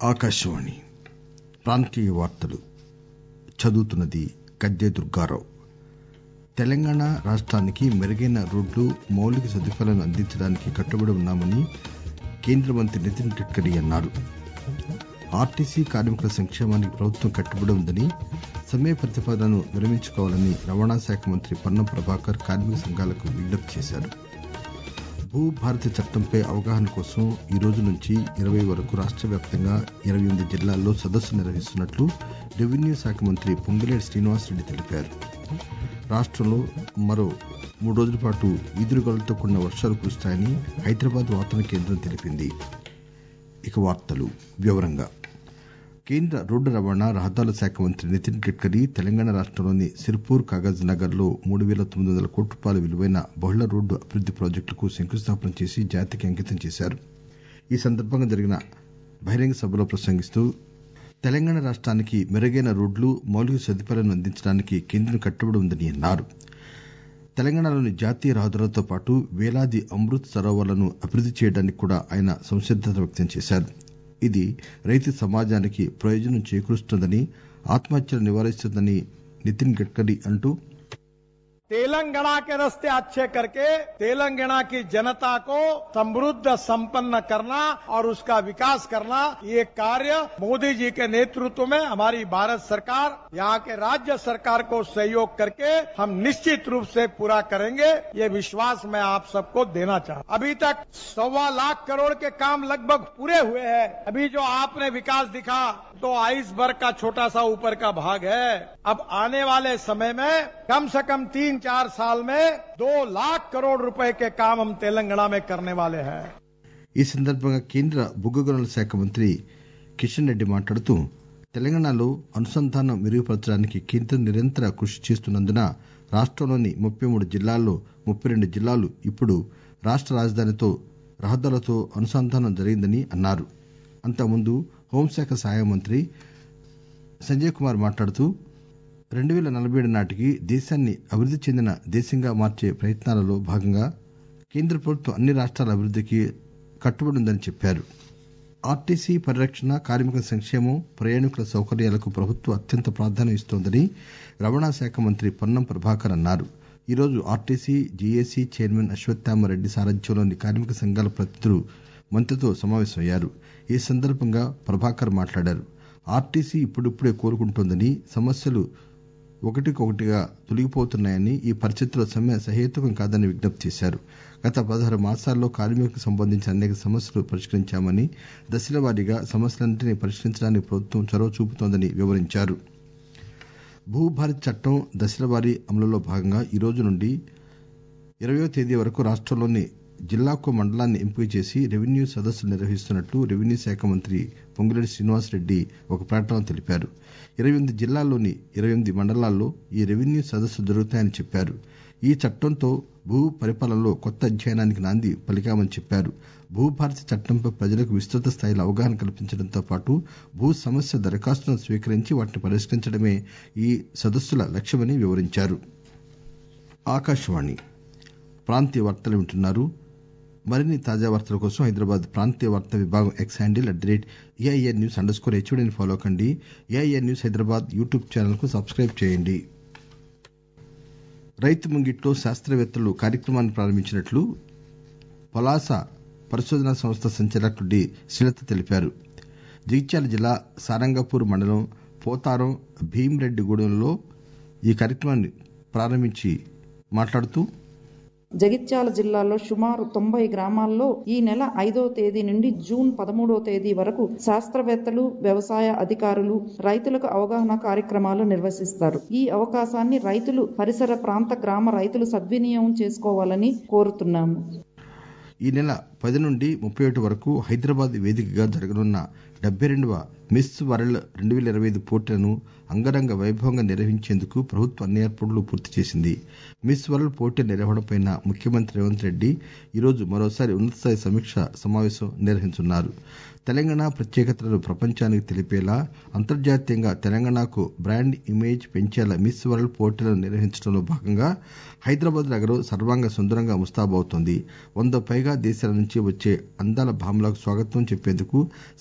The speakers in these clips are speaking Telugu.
ఆకాశవాణి ప్రాంతీయ వార్తలు చదువుతున్నది గద్దె దుర్గారావు తెలంగాణ రాష్టానికి మెరుగైన రోడ్లు మౌలిక సదుపాయాలను అందించడానికి కట్టుబడి ఉన్నామని కేంద్ర మంత్రి నితిన్ గడ్కరీ అన్నారు ఆర్టీసీ కార్మికుల సంక్షేమానికి ప్రభుత్వం కట్టుబడి ఉందని సమ్మె ప్రతిపాదనను విరమించుకోవాలని రవాణా శాఖ మంత్రి పొన్నం ప్రభాకర్ కార్మిక సంఘాలకు విజ్ఞప్తి చేశారు భూ భారతి చట్టంపై అవగాహన కోసం ఈ రోజు నుంచి ఇరవై వరకు రాష్ట వ్యాప్తంగా ఇరవై ఎనిమిది జిల్లాల్లో సదస్సు నిర్వహిస్తున్నట్లు రెవెన్యూ శాఖ మంత్రి పొంగులేటి శ్రీనివాసరెడ్డి తెలిపారు రాష్టంలో మరో మూడు రోజుల పాటు ఈదురుగాలులతో కూడిన వర్షాలు కురుస్తాయని హైదరాబాద్ వాతావరణ కేంద్రం తెలిపింది ఇక వార్తలు వివరంగా కేంద్ర రోడ్డు రవాణా రహదారుల శాఖ మంత్రి నితిన్ గడ్కరీ తెలంగాణ రాష్టంలోని సిర్పూర్ కాగజ్ నగర్ లో మూడు పేల తొమ్మిది వందల కోట్ల రూపాయల విలువైన బహుళ రోడ్డు అభివృద్ది ప్రాజెక్టులకు శంకుస్థాపన చేసి జాతికి అంకితం చేశారు ఈ సందర్బంగా జరిగిన బహిరంగ సభలో ప్రసంగిస్తూ తెలంగాణ రాష్టానికి మెరుగైన రోడ్లు మౌలిక సదుపాయాలను అందించడానికి కేంద్రం కట్టుబడి ఉందని అన్నారు తెలంగాణలోని జాతీయ రహదారులతో పాటు పేలాది అమృత్ సరోవర్లను అభివృద్ది చేయడానికి కూడా ఆయన సంసిద్దత వ్యక్తం చేశారు ఇది రైతు సమాజానికి ప్రయోజనం చేకూరుస్తుందని ఆత్మహత్యలు నివారిస్తుందని నితిన్ గడ్కరీ అంటూ तेलंगाना के रास्ते अच्छे करके तेलंगाना की जनता को समृद्ध संपन्न करना और उसका विकास करना ये कार्य मोदी जी के नेतृत्व में हमारी भारत सरकार यहाँ के राज्य सरकार को सहयोग करके हम निश्चित रूप से पूरा करेंगे ये विश्वास मैं आप सबको देना चाहता अभी तक सवा लाख करोड़ के काम लगभग पूरे हुए हैं अभी जो आपने विकास दिखा तो आइसबर्ग का छोटा सा ऊपर का भाग है अब आने वाले समय में कम से कम तीन चार साल में दो लाख करोड़ रुपए के काम हम तेलंगाना में करने वाले हैं ఈ సందర్భంగా కేంద్ర బొగ్గు గనుల శాఖ మంత్రి కిషన్ రెడ్డి మాట్లాడుతూ తెలంగాణలో అనుసంధానం మెరుగుపరచడానికి కేంద్రం నిరంతర కృషి చేస్తున్నందున రాష్టంలోని ముప్పై మూడు జిల్లాల్లో ముప్పై రెండు జిల్లాలు ఇప్పుడు రాష్ట రాజధానితో రహదారులతో అనుసంధానం జరిగిందని అన్నారు అంతకుముందు హోంశాఖ సహాయ మంత్రి సంజయ్ కుమార్ మాట్లాడుతూ రెండు పేల నలభై ఏడు నాటికి దేశాన్ని అభివృద్ది చెందిన దేశంగా మార్చే ప్రయత్నాలలో భాగంగా కేంద్ర ప్రభుత్వం అన్ని రాష్టాల అభివృద్దికి కట్టుబడి ఉందని చెప్పారు ఆర్టీసీ పరిరక్షణ కార్మికుల సంక్షేమం ప్రయాణికుల సౌకర్యాలకు ప్రభుత్వం అత్యంత ప్రాధాన్యం ఇస్తోందని రవాణా శాఖ మంత్రి పొన్నం ప్రభాకర్ అన్నారు ఈరోజు ఆర్టీసీ జేఏసీ చైర్మన్ అశ్వత్థామరెడ్డి సారథ్యంలోని కార్మిక సంఘాల ప్రతినిధులు మంత్రితో సమావేశమయ్యారు ఈ సందర్భంగా ప్రభాకర్ మాట్లాడారు ఆర్టీసీ ఇప్పుడిప్పుడే కోలుకుంటోందని సమస్యలు ఒకటికొకటిగా తొలగిపోతున్నాయని ఈ పరిస్థితుల్లో సమ్మె సహేతుకం కాదని విజ్ఞప్తి చేశారు గత పదహారు మాసాల్లో కార్మికులకు సంబంధించిన అనేక సమస్యలు పరిష్కరించామని దశల వారీగా సమస్యలన్నింటినీ పరిష్కరించడానికి ప్రభుత్వం చొరవ చూపుతోందని వివరించారు భూభారతి చట్టం దశలవారీ అమలులో భాగంగా ఈ రోజు నుండి ఇరవయో తేదీ వరకు రాష్టంలోని జిల్లాకో మండలాన్ని ఎంపిక చేసి రెవెన్యూ సదస్సులు నిర్వహిస్తున్నట్లు రెవెన్యూ శాఖ మంత్రి పొంగులేటి శ్రీనివాసరెడ్డి ఒక ప్రకటనలో తెలిపారు ఇరవై ఎనిమిది జిల్లాల్లోని ఇరవై ఎనిమిది మండలాల్లో ఈ రెవెన్యూ సదస్సులు జరుగుతాయని చెప్పారు ఈ చట్టంతో భూ పరిపాలనలో కొత్త అధ్యాయానికి నాంది పలికామని చెప్పారు భూభారతి చట్టంపై ప్రజలకు విస్తృత స్థాయిలో అవగాహన కల్పించడంతో పాటు భూ సమస్య దరఖాస్తులను స్వీకరించి వాటిని పరిష్కరించడమే ఈ సదస్సుల లక్ష్యమని వివరించారు ఆకాశవాణి ప్రాంతీయ వార్తలు వింటున్నారు మరిన్ని తాజా వార్తల కోసం హైదరాబాద్ ప్రాంతీయ వార్తా విభాగం X handle at the rate AIR news underscore హెచ్ఓడిని ఫాలో కండి AIR news Hyderabad YouTube channel కు సబ్స్క్రైబ్ చేయండి రైతు ముంగిట్లో శాస్త్రవేత్తలు కార్యక్రమాన్ని ప్రారంభించినట్లు పలాస పరిశోధనా సంస్థ సంచాలకులు డి శ్రీలత తెలిపారు జగిత్యాల జిల్లా సారంగపూర్ మండలం పోతారం భీమిరెడ్డిగూడెంలో ఈ కార్యక్రమాన్ని ప్రారంభించి మాట్లాడుతూ జగిత్యాల జిల్లాలో సుమారు తొంభై గ్రామాల్లో ఈ నెల ఐదో తేదీ నుండి జూన్ పదమూడో తేదీ వరకు శాస్త్రవేత్తలు వ్యవసాయ అధికారులు రైతులకు అవగాహన కార్యక్రమాలు నిర్వహిస్తారు ఈ అవకాశాన్ని రైతులు పరిసర ప్రాంత గ్రామ రైతులు సద్వినియోగం చేసుకోవాలని కోరుతున్నాము ఈ నెల పది నుండి ముప్పై ఒకటి వరకు హైదరాబాద్ వేదికగా జరగనున్న డెబ్బై రెండవ మిస్ వరల్డ్ రెండు వేల ఇరవై ఐదు పోటీలను అంగరంగ వైభవంగా నిర్వహించేందుకు ప్రభుత్వం అన్ని ఏర్పాట్లు పూర్తి చేసింది మిస్ వరల్డ్ పోటీల నిర్వహణపై ముఖ్యమంత్రి రేవంత్ రెడ్డి ఈరోజు మరోసారి ఉన్నతస్థాయి సమీక్ష సమావేశం నిర్వహించనున్నారు తెలంగాణ ప్రత్యేకతలను ప్రపంచానికి తెలిపేలా అంతర్జాతీయంగా తెలంగాణకు బ్రాండ్ ఇమేజ్ పెంచేలా మిస్ వరల్డ్ పోటీలను నిర్వహించడంలో భాగంగా హైదరాబాద్ నగరం సర్వాంగ సుందరంగా ముస్తాబవుతోంది వంద పైగా దేశాల నుంచి వచ్చే అందాల భామలకు స్వాగతం చెప్పేందుకు శంషాబాద్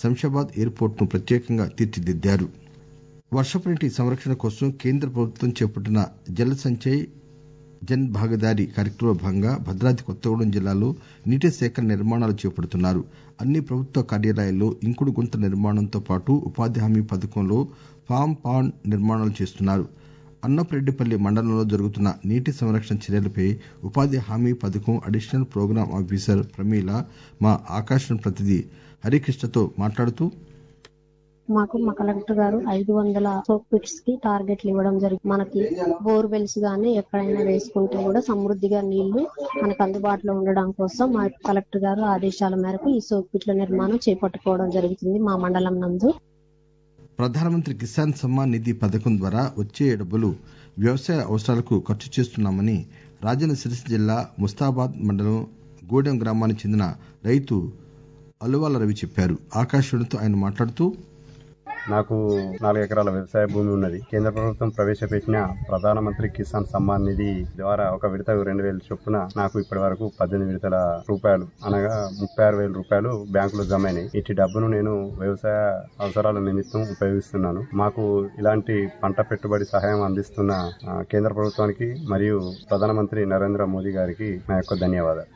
ముస్తాబాద్ ఎయిర్పోర్ట్ ను ప్రత్యేకంగా తీర్చిదిద్దారు వర్షపు నీటి సంరక్షణ కోసం కేంద్ర ప్రభుత్వం చేపట్టిన జల్ సంచయ్ జన్ భాగీదారీ కార్యక్రమంలో భాగంగా భద్రాద్రి కొత్తగూడెం జిల్లాలో నీటి సేకరణ నిర్మాణాలు చేపడుతున్నారు అన్ని ప్రభుత్వ కార్యాలయాల్లో ఇంకుడు గుంత నిర్మాణంతో పాటు ఉపాధి హామీ పథకంలో ఫామ్ పాండ్ నిర్మాణాలు చేస్తున్నారు అన్నపరెడ్డిపల్లి మండలంలో జరుగుతున్న నీటి సంరక్షణ చర్యలపై ఉపాధి హామీ పథకం అడిషనల్ ప్రోగ్రాం ఆఫీసర్ ప్రమీల మా ఆకాశవాణి ప్రతినిధి హరికృష్ణతో మాట్లాడుతూ మాకు మా కలెక్టర్ గారు ఐదు వందల సోప్ పిట్స్ కి టార్గెట్లు ఇవ్వడం జరిగింది మనకి బోర్వెల్స్ గానీ ఎక్కడైనా వేసుకుంటే కూడా సమృద్ధిగా నీళ్లు మనకు అందుబాటులో ఉండడం కోసం మా కలెక్టర్ గారు ఆదేశాల మేరకు ఈ సోప్ పిట్ల నిర్మాణం చేపట్టుకోవడం జరుగుతుంది మా మండలం నందు ప్రధానమంత్రి కిసాన్ సమ్మాన్ నిధి పథకం ద్వారా వచ్చే డబ్బులు వ్యవసాయ అవసరాలకు ఖర్చు చేస్తున్నామని రాజన్న సిరిసిల్ల జిల్లా ముస్తాబాద్ మండలం గూడెం గ్రామానికి చెందిన రైతు అలువాల రవి చెప్పారు ఆకాశవాణితో ఆయన మాట్లాడుతూ నాకు నాలుగు ఎకరాల వ్యవసాయ భూమి ఉన్నది కేంద్ర ప్రభుత్వం ప్రవేశపెట్టిన ప్రధానమంత్రి కిసాన్ సమ్మాన్ నిధి ద్వారా ఒక విడత రెండు వేల చొప్పున నాకు ఇప్పటి వరకు పద్దెనిమిది విడతల రూపాయలు అనగా ముప్పై ఆరు వేల రూపాయలు బ్యాంకులో జమ అయినాయి ఇటు డబ్బును నేను వ్యవసాయ అవసరాల నిమిత్తం ఉపయోగిస్తున్నాను మాకు ఇలాంటి పంట పెట్టుబడి సహాయం అందిస్తున్న ఆ, కేంద్ర ప్రభుత్వానికి మరియు ప్రధానమంత్రి నరేంద్ర మోదీ గారికి నా యొక్క ధన్యవాదాలు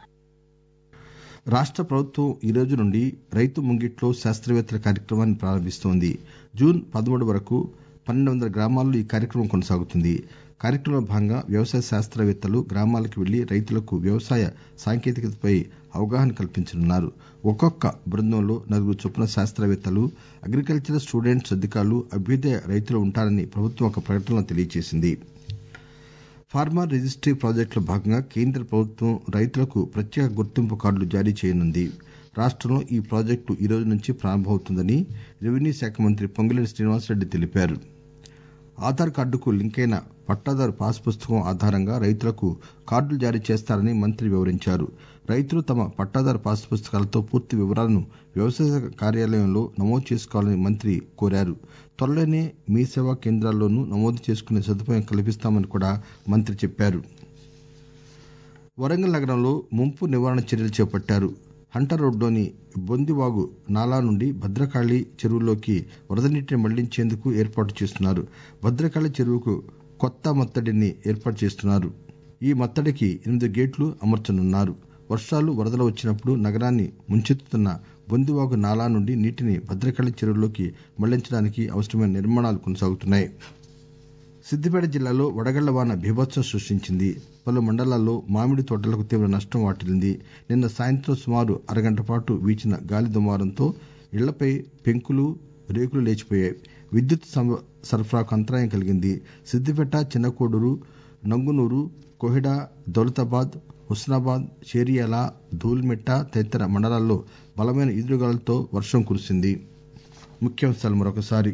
రాష్ట ప్రభుత్వం ఈ రోజు నుండి రైతు ముంగిట్లో శాస్త్రవేత్తల కార్యక్రమాన్ని ప్రారంభిస్తోంది జూన్ పదమూడు వరకు పన్నెండు వందల గ్రామాల్లో ఈ కార్యక్రమం కొనసాగుతుంది కార్యక్రమంలో భాగంగా వ్యవసాయ శాస్త్రవేత్తలు గ్రామాలకు వెళ్లి రైతులకు వ్యవసాయ సాంకేతికతపై అవగాహన కల్పించనున్నారు ఒక్కొక్క బృందంలో నలుగురు చొప్పున శాస్త్రవేత్తలు అగ్రికల్చర్ స్టూడెంట్స్ అధికారులు అభ్యుదయ రైతులు ఉంటారని ప్రభుత్వం ఒక ప్రకటనలో తెలియజేసింది ఫార్మర్ రిజిస్ట్రీ ప్రాజెక్టులో భాగంగా కేంద్ర ప్రభుత్వం రైతులకు ప్రత్యేక గుర్తింపు కార్డులు జారీ చేయనుంది రాష్టంలో ఈ ప్రాజెక్టు ఈ రోజు నుంచి ప్రారంభమవుతుందని రెవెన్యూ శాఖ మంత్రి పొంగులేటి శ్రీనివాసరెడ్డి తెలిపారు ఆధార్ కార్డుకు లింకైన పట్టాదారు పాస్ పుస్తకం ఆధారంగా రైతులకు కార్డులు జారీ చేస్తారని మంత్రి వివరించారు రైతులు తమ పట్టాదారు పాస్ పుస్తకాలతో పూర్తి వివరాలను వ్యవసాయ కార్యాలయంలో నమోదు చేసుకోవాలని మంత్రి కోరారు త్వరలోనే మీ సేవా కేంద్రాల్లోనూ నమోదు చేసుకునే సదుపాయం కల్పిస్తామని కూడా మంత్రి చెప్పారు వరంగల్ నగరంలో ముంపు నివారణ చర్యలు చేపట్టారు హంటర్ రోడ్లోని బొందివాగు నాలా నుండి భద్రకాళి చెరువులోకి వరద నీటిని మళ్లించేందుకు ఏర్పాటు చేస్తున్నారు భద్రకాళి చెరువుకు కొత్త మత్తడిని ఏర్పాటు చేస్తున్నారు ఈ మత్తడికి ఎనిమిది గేట్లు అమర్చనున్నారు వర్షాలు వరదలు వచ్చినప్పుడు నగరాన్ని ముంచెత్తుతున్న బొందివాగు నాలా నుండి నీటిని భద్రకాళి చెరువులోకి మళ్లించడానికి అవసరమైన నిర్మాణాలు కొనసాగుతున్నాయి సిద్దిపేట జిల్లాలో వడగళ్ల వాన బీభత్సం సృష్టించింది పలు మండలాల్లో మామిడి తోటలకు తీవ్ర నష్టం వాటిల్లింది నిన్న సాయంత్రం సుమారు అరగంట పాటు వీచిన గాలి దుమారంతో ఇళ్లపై పెంకులు రేకులు లేచిపోయాయి విద్యుత్ సం- సరఫరాకు అంతరాయం కలిగింది సిద్దిపేట చిన్నకోడూరు నంగునూరు కోహిడా దౌలతాబాద్ హుస్నాబాద్ షేరియాల ధూల్మిట్ట తదితర మండలాల్లో బలమైన ఈదురుగాలులతో వర్షం కురిసింది ముఖ్యాంశాలు మరొకసారి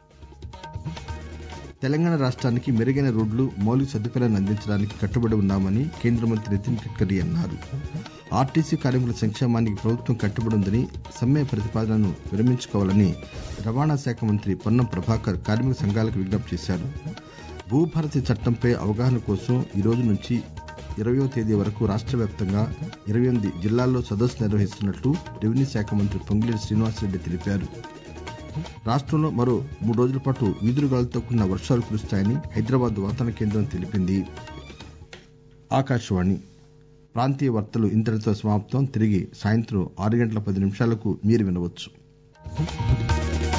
తెలంగాణ రాష్ట్రానికి మెరుగైన రోడ్లు మౌలిక సదుపాయాలను అందించడానికి కట్టుబడి ఉన్నామని కేంద్ర మంత్రి నితిన్ గడ్కరీ అన్నారు ఆర్టీసీ కార్మికుల సంక్షేమానికి ప్రభుత్వం కట్టుబడి ఉందని సమ్మె ప్రతిపాదనను విరమించుకోవాలని రవాణా శాఖ మంత్రి పొన్నం ప్రభాకర్ కార్మిక సంఘాలకు విజ్ఞప్తి చేశారు భూభారతి చట్టంపై అవగాహన కోసం ఈ రోజు నుంచి ఇరవయో తేదీ వరకు రాష్ట్ర వ్యాప్తంగా ఇరవై ఎనిమిది జిల్లాల్లో సదస్సు నిర్వహిస్తున్నట్లు రెవెన్యూ శాఖ మంత్రి పొంగులేటి శ్రీనివాసరెడ్డి తెలిపారు రాష్ట్రంలో మరో మూడు రోజుల పాటు ఈదురుగాలులతో కూడిన వర్షాలు కురుస్తాయని హైదరాబాద్ వాతావరణ కేంద్రం తెలిపింది ఆకాశవాణి ప్రాంతీయ వార్తలు ఇంతటితో సమాప్తం తిరిగి సాయంత్రం ఆరు గంటల పది నిమిషాలకు మీరు వినవచ్చు